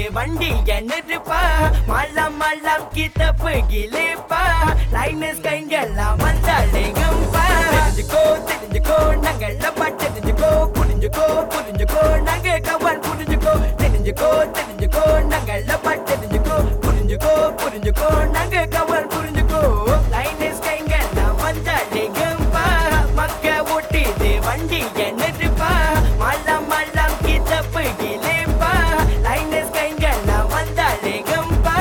வண்டிய நிறுப்பா மல்லம் மல்லம் கித்தப்பு கிளிப்பா லைனஸ் கைங்கெல்லாம் வந்தாலேங்கப்பா தெரிஞ்சுக்கோ தெரிஞ்சுக்கோ நாங்கள் தெரிஞ்சுக்கோ புரிஞ்சுக்கோ புரிஞ்சுக்கோ நாங்க கவன் புரிஞ்சுக்கோ தெரிஞ்சுக்கோ தெரிஞ்சுக்கோ நாங்கள் தெரிஞ்சுக்கோ புரிஞ்சுக்கோ புரிஞ்சுக்கோ நாங்க கவன் புரிஞ்சுக்கோ லைனஸ் கைங்கெல்லாம் வந்தாலேங்கப்பா மக்க ஓட்டிது வண்டிய நிறுப்பா மல்லம் மல்லம் கித்தப்பு கிளிப்பா லைனஸ் கைங்கெல்லாம் வந்தாலேங்கப்பா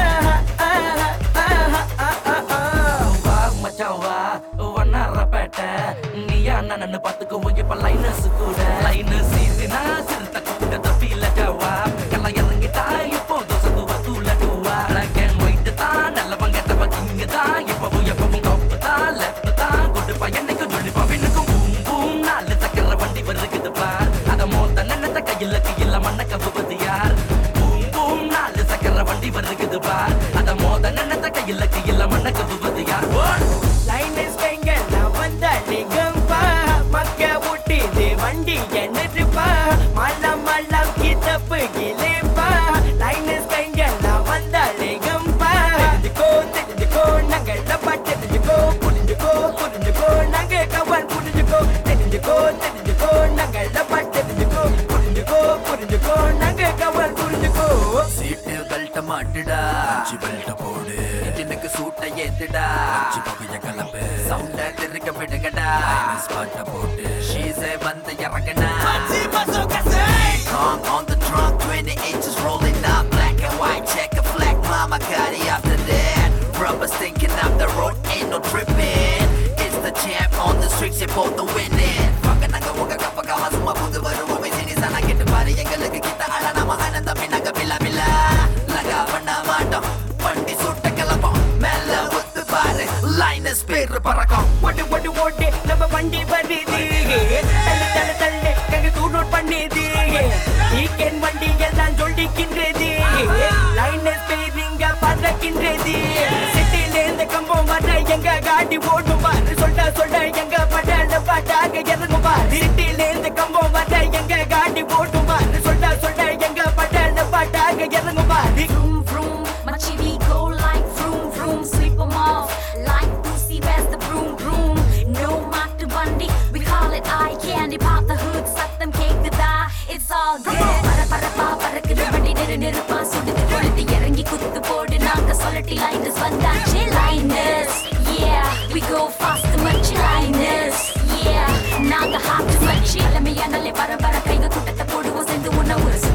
வா மச்சான் வா வண்ணாரப்பேட்டை நீயா நான் பார்த்துக்கோ இப்ப லைனஸ் கூட லைனஸ் சீசினா சிறுத்த கூட தப்பில ஜவா கல்ல இறங்கிட்டா இப்போ தோசை தூள டூவா பிளாக் அண்ட் ஒயிட் தான் நல்லவங்க தவக்கிங்க தான் எப்பவும் எப்பவும் கப்பு தான் லெஃப்ட் தான் கொண்டு பையனுக்கும் சொல்லி பவினுக்கும் பூம் பூம் நாலு சக்கர வண்டி வருகுது பார் அத மோத்த நினைத்த கையில கையில மண்ண கவுவது யார் பூம் பூம் நாலு சக்கர வண்டி வருகுது பார் அத மோத நினைத்த கையில கையில மண்ண கவுவது யார் ஓட் லைனஸ் கைங்கெல்லாம் வந்தாலேங்கப்பா மக்க ஓட்டிது வண்டிய நிறுப்பா மல்லம் மல்லம் கித்தப்பு கிளிப்பா லைனஸ் கைங்கெல்லாம் வந்தாலேங்கப்பா தெரிஞ்சுக்கோ தெரிஞ்சுக்கோ நாங்கள் தெரிஞ்சுக்கோ புரிஞ்சுக்கோ புரிஞ்சுக்கோ நாங்க கவன் புரிஞ்சுக்கோ தெரிஞ்சுக்கோ தெரிஞ்சுக்கோ நாங்கள் தெரிஞ்சுக்கோ புரிஞ்சுக்கோ புரிஞ்சுக்கோ நாங்க கவன் புரிஞ்சுக்கோ சீட்டு பெல்ட்ட மாட்டுடா அஞ்சு பெல்ட்ட போடு எனக்கு சூட்டை ஏத்துடா அஞ்சு புகைய கலப்பு சவுண்ட திருக்க விடுங்கடா ஸ்பாட்ட போட்டு ஷீஸே வந்து இறங்கடா Kong on the trunk, 20 inches rolling up, black and white, check a flag, mama got it after that. Rubber stinking up the road, ain't no tripping. It's the champ on the streets, you're both the winning. Fuck நாங்க உங்க கப்ப காம சும்மா புது வருவோம் சினிசானா கேட்டு பாரு எங்களுக்கு கிட்ட அழ நம்ம ஆனந்தம் நாங்க பில்லா பில்லா லகா பண்ண மாட்டோம் வண்டி சுட்ட கிளப்போம் மேல ஒத்து பாரு லைனஸ் பேரு பறக்கும் ஓட்டு ஓட்டு ஓட்டு நம்ம வண்டி வருது தள்ளு தள்ளு தள்ளு கங்க கூடோட் பண்ணுது வீக்கெண்ட் வண்டி எல்லாம் சொல்லிக்கின்றது லைனஸ் பேரிங்க பறக்கின்றது சிட்டில இருந்து கம்பம் வர எங்க காடி ஓடும் பாரு சொல்ல சொல்ல எங்க படல பாட்டாக இறங்கும் பாரு சிட்டில இருந்து கம்பம் வர எங்க காடி ஓடும் பாரு சொல்ல சொல்ல எங்க படல பாட்டாக இறங்கும் பாரு Vroom vroom, my chitty go like vroom vroom, sweep 'em off like Lucy. Where's the broom broom? No Matu Bundy, we call it eye candy. Pop the hood, suck them cake the die. It's all good. பர பரப்பா பறக்குது வண்டி நெரு நெருப்பா சுடுது கொளுத்து இறங்கி குத்து போடு நாங்க சொல்லட்டி லைனஸ் வந்தாச்சு லைனஸ் yeah we go fast மச்சி லைனஸ் yeah நாங்க ஹாட் மச்சி இளமையா நல்ல பர பர கைக கூட்டத்தை போடுவோம் சேர்ந்து உன்ன ஒரு